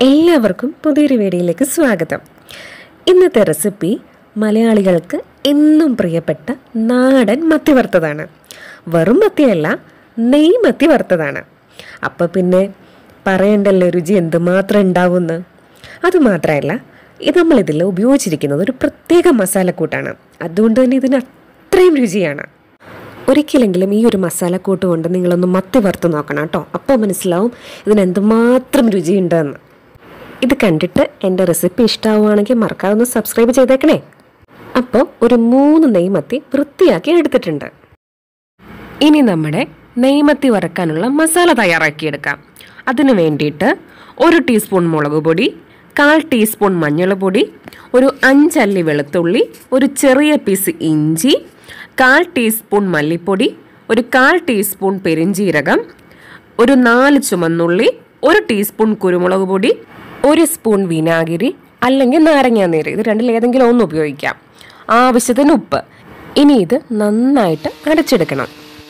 എല്ലാവർക്കും പുതിയൊരു വീഡിയോയിലേക്ക് സ്വാഗതം ഇന്നത്തെ റെസിപ്പി മലയാളികൾക്ക് എന്നും പ്രിയപ്പെട്ട നാടൻ മത്തി വറുത്തതാണ് വെറും മത്തിയല്ല നെയ് മത്തി വറുത്തതാണ് അപ്പോൾ പിന്നെ പറയണ്ടല്ലോ രുചി എന്തുമാത്രം ഉണ്ടാവുമെന്ന് അതുമാത്രമല്ല ഇത് നമ്മളിതിൽ ഉപയോഗിച്ചിരിക്കുന്നത് ഒരു പ്രത്യേക മസാലക്കൂട്ടാണ് അതുകൊണ്ട് തന്നെ ഇതിന് അത്രയും രുചിയാണ് ഒരിക്കലെങ്കിലും ഈ ഒരു മസാലക്കൂട്ട് കൊണ്ട് നിങ്ങളൊന്ന് മത്തി വറുത്ത് നോക്കണം കേട്ടോ അപ്പോൾ മനസ്സിലാവും ഇതിന് എന്തുമാത്രം രുചിയുണ്ടെന്ന് ഇത് കണ്ടിട്ട് എൻ്റെ റെസിപ്പി ഇഷ്ടമാവുകയാണെങ്കിൽ മറക്കാതെ ഒന്ന് സബ്സ്ക്രൈബ് ചെയ്തേക്കണേ അപ്പോൾ ഒരു മൂന്ന് നെയ്മത്തി വൃത്തിയാക്കി എടുത്തിട്ടുണ്ട് ഇനി നമ്മുടെ നെയ്മത്തി വറക്കാനുള്ള മസാല തയ്യാറാക്കിയെടുക്കാം അതിന് വേണ്ടിയിട്ട് ഒരു ടീസ്പൂൺ മുളക് പൊടി കാൽ ടീസ്പൂൺ മഞ്ഞൾപ്പൊടി ഒരു അഞ്ചല്ലി വെളുത്തുള്ളി ഒരു ചെറിയ പീസ് ഇഞ്ചി കാൽ ടീസ്പൂൺ മല്ലിപ്പൊടി ഒരു കാൽ ടീസ്പൂൺ പെരിഞ്ചീരകം ഒരു നാല് ചുമന്നുള്ളി ഒരു ടീസ്പൂൺ കുരുമുളക് പൊടി ഒരു സ്പൂൺ വിനാഗിരി അല്ലെങ്കിൽ നാരങ്ങാനീര് ഇത് രണ്ടിൽ ഏതെങ്കിലും ഒന്ന് ഉപയോഗിക്കാം ആവശ്യത്തിന് ഉപ്പ് ഇനി ഇത് നന്നായിട്ട് അടച്ചെടുക്കണം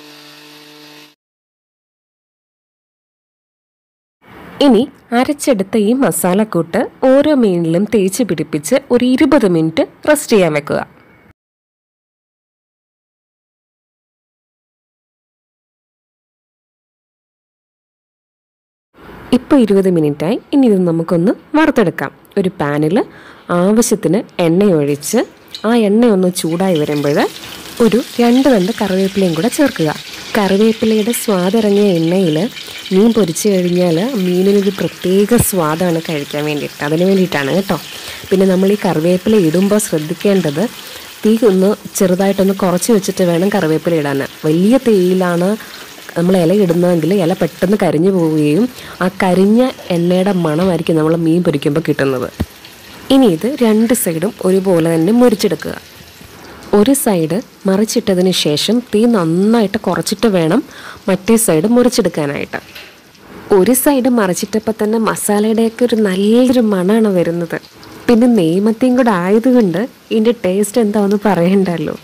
ഇനി അരച്ചെടുത്ത ഈ മസാലക്കൂട്ട് ഓരോ മീനിലും തേച്ച് പിടിപ്പിച്ച് ഒരു ഇരുപത് മിനിറ്റ് റെസ്റ്റ് ചെയ്യാൻ വെക്കുക ഇപ്പോൾ ഇരുപത് മിനിറ്റായി ഇനി ഇത് നമുക്കൊന്ന് വറുത്തെടുക്കാം ഒരു പാനിൽ ആവശ്യത്തിന് എണ്ണയൊഴിച്ച് ആ എണ്ണ ഒന്ന് ചൂടായി വരുമ്പോൾ ഒരു രണ്ട് രണ്ട് കറിവേപ്പിലയും കൂടെ ചേർക്കുക കറിവേപ്പിലയുടെ സ്വാദിറങ്ങിയ എണ്ണയിൽ മീൻ പൊരിച്ചു കഴിഞ്ഞാൽ മീനിനൊരു പ്രത്യേക സ്വാദാണ് കഴിക്കാൻ വേണ്ടിയിട്ട് അതിന് വേണ്ടിയിട്ടാണ് കേട്ടോ പിന്നെ നമ്മൾ ഈ കറിവേപ്പില ഇടുമ്പോൾ ശ്രദ്ധിക്കേണ്ടത് തീ ഒന്ന് ചെറുതായിട്ടൊന്ന് കുറച്ച് വെച്ചിട്ട് വേണം കറിവേപ്പില ഇടാൻ വലിയ തീയിലാണ് നമ്മൾ ഇല ഇടുന്നതെങ്കിൽ ഇല പെട്ടെന്ന് കരിഞ്ഞു പോവുകയും ആ കരിഞ്ഞ എണ്ണയുടെ മണമായിരിക്കും നമ്മൾ മീൻ പൊരിക്കുമ്പോൾ കിട്ടുന്നത് ഇനി ഇത് രണ്ട് സൈഡും ഒരുപോലെ തന്നെ മുരിച്ചെടുക്കുക ഒരു സൈഡ് മറിച്ചിട്ടതിന് ശേഷം തീ നന്നായിട്ട് കുറച്ചിട്ട് വേണം മറ്റേ സൈഡ് മുറിച്ചെടുക്കാനായിട്ട് ഒരു സൈഡ് മറിച്ചിട്ടപ്പോൾ തന്നെ മസാലയുടെയൊക്കെ ഒരു നല്ലൊരു മണമാണ് വരുന്നത് പിന്നെ നെയ്മത്തിയും കൂടെ ആയതുകൊണ്ട് ഇതിൻ്റെ ടേസ്റ്റ് എന്താണെന്ന് പറയണ്ടല്ലോ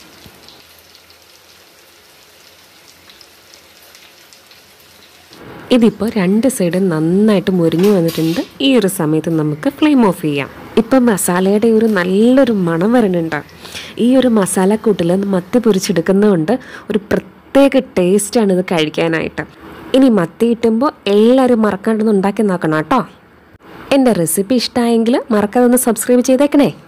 ഇതിപ്പോൾ രണ്ട് സൈഡും നന്നായിട്ട് മുരിഞ്ഞു വന്നിട്ടുണ്ട് ഈ ഒരു സമയത്ത് നമുക്ക് ഫ്ലെയിം ഓഫ് ചെയ്യാം ഇപ്പം മസാലയുടെ ഒരു നല്ലൊരു മണം വരുന്നുണ്ട് ഈ ഒരു മസാലക്കൂട്ടിൽ മത്തി പൊരിച്ചെടുക്കുന്നതുകൊണ്ട് ഒരു പ്രത്യേക ടേസ്റ്റാണ് ഇത് കഴിക്കാനായിട്ട് ഇനി മത്തി കിട്ടുമ്പോൾ എല്ലാവരും മറക്കാണ്ടൊന്ന് ഉണ്ടാക്കി നോക്കണം കേട്ടോ എൻ്റെ റെസിപ്പി ഇഷ്ടമായെങ്കിൽ മറക്കാതെ ഒന്ന് സബ്സ്ക്രൈബ് ചെയ്തേക്കണേ